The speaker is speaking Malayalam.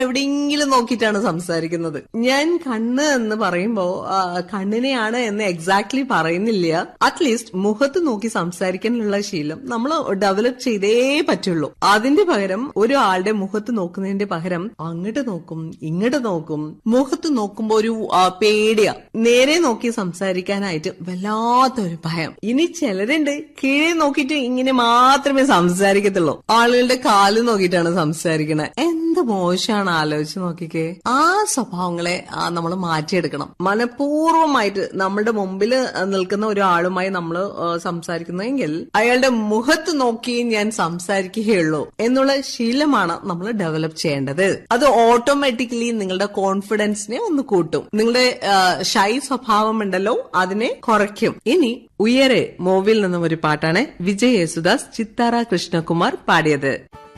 എവിടെയെങ്കിലും നോക്കിയിട്ടാണ് സംസാരിക്കുന്നത് ഞാൻ കണ്ണ് എന്ന് പറയുമ്പോ ആ, കണ്ണിനെയാണ് എന്ന് എക്സാക്ട്ലി പറയുന്നില്ല അറ്റ്ലീസ്റ്റ് മുഖത്ത് നോക്കി സംസാരിക്കാനുള്ള ശീലം നമ്മൾ ഡെവലപ്പ് ചെയ്തേ പറ്റുള്ളൂ അതിന്റെ പകരം ഒരാളുടെ മുഖത്ത് നോക്കുന്നതിന്റെ പകരം അങ്ങോട്ട് നോക്കും ഇങ്ങോട്ട് നോക്കും മുഖത്ത് നോക്കുമ്പോ ഒരു ആ, പേടിയാ നേരെ നോക്കി സംസാരിക്കാനായിട്ട് വല്ലാത്തൊരു ഭയം ഇനി ചിലരുണ്ട് കീഴെ നോക്കിയിട്ട് ഇങ്ങനെ മാത്രമേ സംസാരിക്കത്തുള്ളൂ ആളുകളുടെ കാല് നോക്കിയിട്ടാണ് സംസാരിക്കണത് എന്ത് മോശമാണ് ആലോചിച്ച് നോക്കിക്കേ ആ സ്വഭാവങ്ങളെ നമ്മൾ മാറ്റിയെടുക്കണം മനഃപൂർവ്വമായിട്ട് നമ്മുടെ മുമ്പിൽ നിൽക്കുന്ന ഒരാളുമായി നമ്മൾ സംസാരിക്കുന്നതെങ്കിൽ അയാളുടെ മുഖത്ത് നോക്കി ഞാൻ സംസാരിക്കുകയുള്ളൂ എന്നുള്ള ശീലമാണ് നമ്മൾ ഡെവലപ്പ് ചെയ്യേണ്ടത് അത് ഓട്ടോമാറ്റിക്കലി നിങ്ങളുടെ കോൺഫിഡൻസിനെ ഒന്ന് കൂട്ടും നിങ്ങളുടെ ഷൈ സ്വഭാവം ഉണ്ടല്ലോ അതിനെ കുറയ്ക്കും ഇനി ഉയരെ മൂവിൽ നിന്നും ഒരു പാട്ടാണ് വിജയ് യേശുദാസ് ചിത്താര കൃഷ്ണകുമാർ പാടിയത്